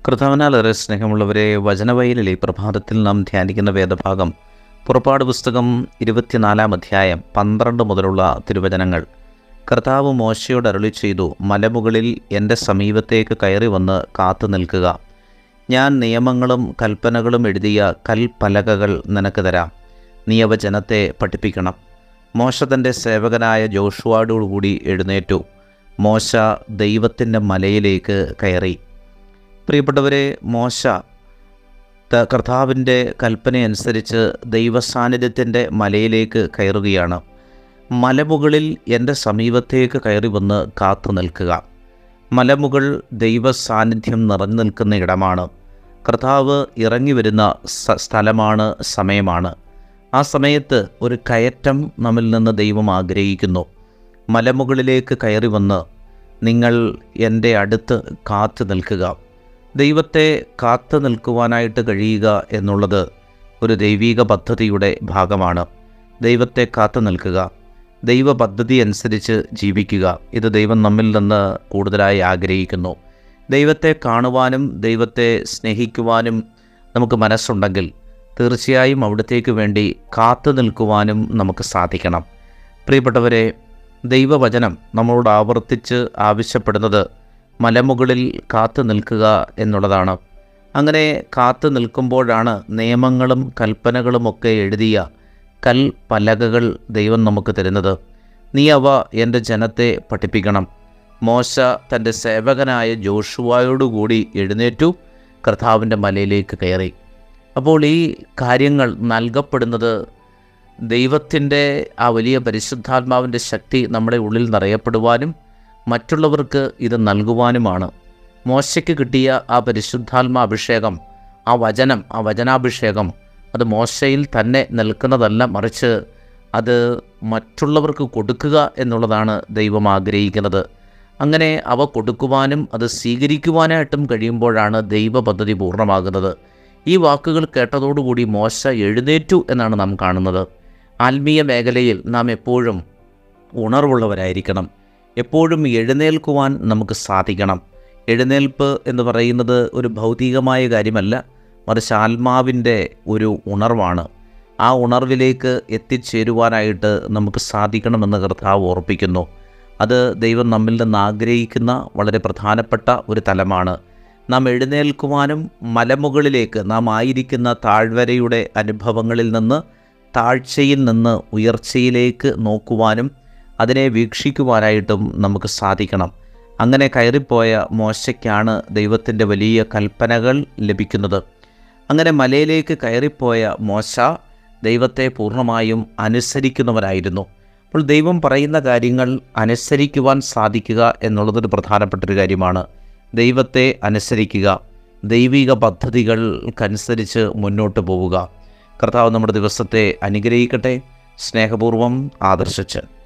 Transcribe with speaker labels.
Speaker 1: കർത്താവിനാലേറെ സ്നേഹമുള്ളവരെ വചനവയലിലെ ഈ പ്രഭാതത്തിൽ നാം ധ്യാനിക്കുന്ന വേദഭാഗം പുറപ്പാട് പുസ്തകം ഇരുപത്തിനാലാം അധ്യായം പന്ത്രണ്ട് മുതലുള്ള തിരുവചനങ്ങൾ കർത്താവ് മോശയോട് അരുളി ചെയ്തു മലമുകളിൽ എൻ്റെ സമീപത്തേക്ക് കയറി വന്ന് കാത്തു നിൽക്കുക ഞാൻ നിയമങ്ങളും കൽപ്പനകളും എഴുതിയ കൽപ്പലകകൾ നിനക്ക് തരാം നീ അവ ജനത്തെ പഠിപ്പിക്കണം മോശ തൻ്റെ സേവകനായ ജോഷുവാടോടുകൂടി എഴുന്നേറ്റു മോശ ദൈവത്തിൻ്റെ മലയിലേക്ക് കയറി പ്രിയപ്പെട്ടവരെ മോശ ത- കർത്താവിൻ്റെ കൽപ്പനയനുസരിച്ച് ദൈവസാന്നിധ്യത്തിൻ്റെ മലയിലേക്ക് കയറുകയാണ് മലമുകളിൽ എൻ്റെ സമീപത്തേക്ക് കയറി വന്ന് കാത്തു നിൽക്കുക മലമുകൾ ദൈവ സാന്നിധ്യം നിറഞ്ഞു നിൽക്കുന്ന ഇടമാണ് കർത്താവ് ഇറങ്ങി വരുന്ന സ- സ്ഥലമാണ് സമയമാണ് ആ സമയത്ത് ഒരു കയറ്റം നമ്മിൽ നിന്ന് ദൈവം ആഗ്രഹിക്കുന്നു മലമുകളിലേക്ക് കയറി വന്ന് നിങ്ങൾ എൻ്റെ അടുത്ത് കാത്തു നിൽക്കുക ദൈവത്തെ കാത്തു നിൽക്കുവാനായിട്ട് കഴിയുക എന്നുള്ളത് ഒരു ദൈവീക പദ്ധതിയുടെ ഭാഗമാണ് ദൈവത്തെ കാത്തു നിൽക്കുക ദൈവ പദ്ധതി അനുസരിച്ച് ജീവിക്കുക ഇത് ദൈവം നമ്മിൽ നിന്ന് കൂടുതലായി ആഗ്രഹിക്കുന്നു ദൈവത്തെ കാണുവാനും ദൈവത്തെ സ്നേഹിക്കുവാനും നമുക്ക് മനസ്സുണ്ടെങ്കിൽ തീർച്ചയായും അവിടത്തേക്ക് വേണ്ടി കാത്തു നിൽക്കുവാനും നമുക്ക് സാധിക്കണം പ്രിയപ്പെട്ടവരെ ദൈവവചനം നമ്മളോട് ആവർത്തിച്ച് ആവശ്യപ്പെടുന്നത് മലമുകളിൽ കാത്തു നിൽക്കുക എന്നുള്ളതാണ് അങ്ങനെ കാത്തു നിൽക്കുമ്പോഴാണ് നിയമങ്ങളും കൽപ്പനകളുമൊക്കെ എഴുതിയ കൽപ്പലകകൾ ദൈവം നമുക്ക് തരുന്നത് നീ അവ എൻ്റെ ജനത്തെ പഠിപ്പിക്കണം മോശ തൻ്റെ സേവകനായ ജോഷുവായോടുകൂടി എഴുന്നേറ്റു കർത്താവിൻ്റെ മലയിലേക്ക് കയറി അപ്പോൾ ഈ കാര്യങ്ങൾ നൽകപ്പെടുന്നത് ദൈവത്തിൻ്റെ ആ വലിയ പരിശുദ്ധാത്മാവിൻ്റെ ശക്തി നമ്മുടെ ഉള്ളിൽ നിറയപ്പെടുവാനും മറ്റുള്ളവർക്ക് ഇത് നൽകുവാനുമാണ് മോശയ്ക്ക് കിട്ടിയ ആ പരിശുദ്ധാത്മാ അഭിഷേകം ആ വചനം ആ വചനാഭിഷേകം അത് മോശയിൽ തന്നെ നിൽക്കുന്നതല്ല മറിച്ച് അത് മറ്റുള്ളവർക്ക് കൊടുക്കുക എന്നുള്ളതാണ് ദൈവം ആഗ്രഹിക്കുന്നത് അങ്ങനെ അവ കൊടുക്കുവാനും അത് സ്വീകരിക്കുവാനായിട്ടും കഴിയുമ്പോഴാണ് ദൈവ പദ്ധതി പൂർണ്ണമാകുന്നത് ഈ വാക്കുകൾ കേട്ടതോടുകൂടി മോശ എഴുന്നേറ്റു എന്നാണ് നാം കാണുന്നത് ആത്മീയ മേഖലയിൽ നാം എപ്പോഴും ഉണർവുള്ളവരായിരിക്കണം എപ്പോഴും എഴുന്നേൽക്കുവാൻ നമുക്ക് സാധിക്കണം എഴുന്നേൽപ്പ് എന്ന് പറയുന്നത് ഒരു ഭൗതികമായ കാര്യമല്ല മറിച്ച് ആത്മാവിൻ്റെ ഒരു ഉണർവാണ് ആ ഉണർവിലേക്ക് എത്തിച്ചേരുവാനായിട്ട് നമുക്ക് സാധിക്കണമെന്ന് കർത്താവ് ഓർപ്പിക്കുന്നു അത് ദൈവം നമ്മിൽ നിന്ന് ആഗ്രഹിക്കുന്ന വളരെ പ്രധാനപ്പെട്ട ഒരു തലമാണ് നാം എഴുന്നേൽക്കുവാനും മലമുകളിലേക്ക് നാം ആയിരിക്കുന്ന താഴ്വരയുടെ അനുഭവങ്ങളിൽ നിന്ന് താഴ്ചയിൽ നിന്ന് ഉയർച്ചയിലേക്ക് നോക്കുവാനും അതിനെ വീക്ഷിക്കുവാനായിട്ടും നമുക്ക് സാധിക്കണം അങ്ങനെ കയറിപ്പോയ മോശയ്ക്കാണ് ദൈവത്തിൻ്റെ വലിയ കൽപ്പനകൾ ലഭിക്കുന്നത് അങ്ങനെ മലയിലേക്ക് കയറിപ്പോയ മോശ ദൈവത്തെ പൂർണ്ണമായും അനുസരിക്കുന്നവരായിരുന്നു അപ്പോൾ ദൈവം പറയുന്ന കാര്യങ്ങൾ അനുസരിക്കുവാൻ സാധിക്കുക എന്നുള്ളതൊരു പ്രധാനപ്പെട്ടൊരു കാര്യമാണ് ദൈവത്തെ അനുസരിക്കുക ദൈവിക പദ്ധതികൾക്കനുസരിച്ച് മുന്നോട്ട് പോവുക കർത്താവ് നമ്മുടെ ദിവസത്തെ അനുഗ്രഹിക്കട്ടെ സ്നേഹപൂർവ്വം ആദർശിച്ച്